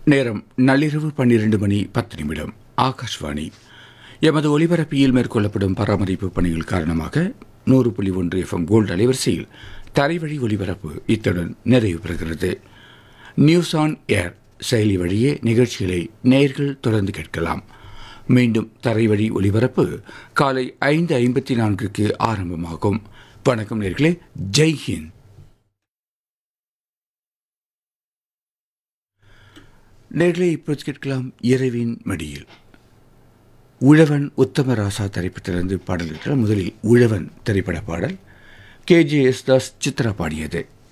நேரம் நள்ளிரவு பன்னிரண்டு மணி பத்து நிமிடம் ஆகாஷ்வாணி எமது ஒலிபரப்பியில் மேற்கொள்ளப்படும் பராமரிப்பு பணிகள் காரணமாக நூறு புள்ளி ஒன்று எஃப்எம் கோல்டு அலைவரிசையில் தரைவழி ஒலிபரப்பு இத்துடன் நிறைவு பெறுகிறது நியூஸ் ஆன் ஏர் செயலி வழியே நிகழ்ச்சிகளை நேர்கள் தொடர்ந்து கேட்கலாம் மீண்டும் தரைவழி ஒலிபரப்பு காலை ஐந்து ஐம்பத்தி நான்குக்கு ஆரம்பமாகும் வணக்கம் நேர்களே ஜெய் ஹிந்த் நேர்களே இப்போது கேட்கலாம் இரவின் மடியில் உழவன் உத்தமராசா திரைப்படத்திலிருந்து பாடல்கள் முதலில் உழவன் திரைப்பட பாடல் K J Yesudas Chithra பாடியது